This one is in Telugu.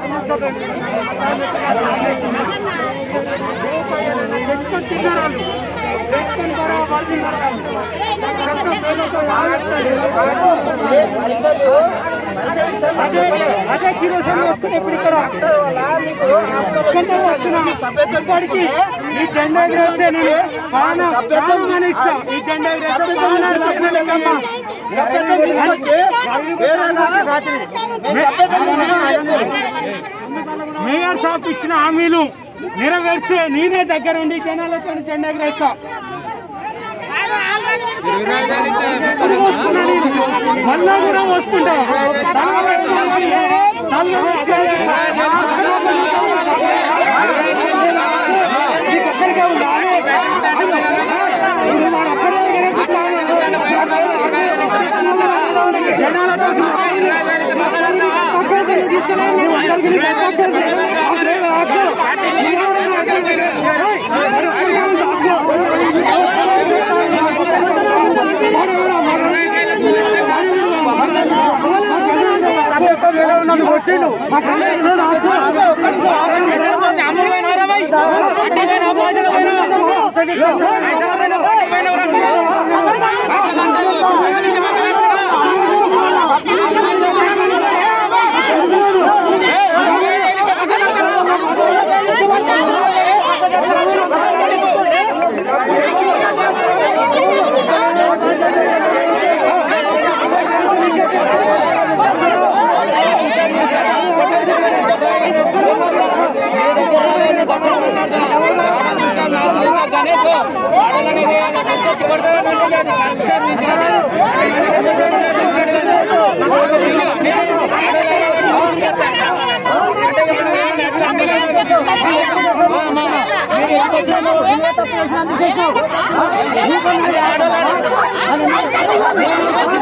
తెచ్చుకొని తిన్నారు వాళ్ళు. తెచ్చుకొని బరాబర్ పడుతున్నారు వాళ్ళు. అదే అదే కిరోసిన్ వేసుకుని ఇప్పుడు ఇక్కడ వేసుకుంటే వస్తున్నాం. ఇప్పటికీ ఈ జెండా ఎగరేస్తే నేను ప్రాణం ప్రాణాన్ని ఇస్తా. ఈ జెండా ఎగరేస్తే ప్రాణాన్ని ఇస్తా. సభ్యత్వం తీసుకొచ్చి వేరేగా మేము సభ్యత్వం తీసుకొచ్చి మేయర్ సాబ్ ఇచ్చిన హామీలు నెరవేర్చే నేనే దగ్గర ఉండి జనాలతో జెండా ఎగరేస్తా ఇప్పుడు మోసుకున్నా నేను. మళ్ళా కూడా మోసుకుంటా ఆడోళ్ళు